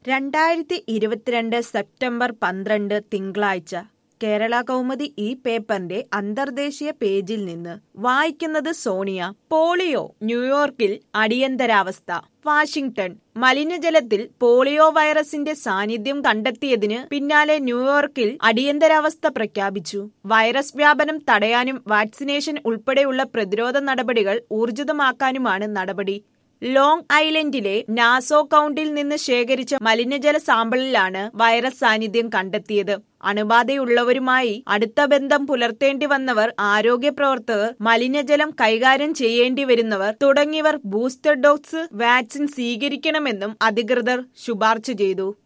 രണ്ടായിരത്തി ഇരുപത്തിരണ്ട് സെപ്റ്റംബർ പന്ത്രണ്ട് തിങ്കളാഴ്ച കേരള കൗമുദി ഈ പേപ്പറിന്റെ അന്തർദേശീയ പേജിൽ നിന്ന് വായിക്കുന്നത് സോണിയ പോളിയോ ന്യൂയോർക്കിൽ അടിയന്തരാവസ്ഥ വാഷിംഗ്ടൺ മലിനജലത്തിൽ പോളിയോ വൈറസിന്റെ സാന്നിധ്യം കണ്ടെത്തിയതിന് പിന്നാലെ ന്യൂയോർക്കിൽ അടിയന്തരാവസ്ഥ പ്രഖ്യാപിച്ചു വൈറസ് വ്യാപനം തടയാനും വാക്സിനേഷൻ ഉൾപ്പെടെയുള്ള പ്രതിരോധ നടപടികൾ ഊർജിതമാക്കാനുമാണ് നടപടി ലോങ് ഐലൻഡിലെ നാസോ കൗണ്ടിൽ നിന്ന് ശേഖരിച്ച മലിനജല സാമ്പിളിലാണ് വൈറസ് സാന്നിധ്യം കണ്ടെത്തിയത് അണുബാധയുള്ളവരുമായി അടുത്ത ബന്ധം പുലർത്തേണ്ടി വന്നവർ ആരോഗ്യ പ്രവർത്തകർ മലിനജലം കൈകാര്യം ചെയ്യേണ്ടി വരുന്നവർ തുടങ്ങിയവർ ബൂസ്റ്റർ ഡോസ് വാക്സിൻ സ്വീകരിക്കണമെന്നും അധികൃതർ ശുപാർശ ചെയ്തു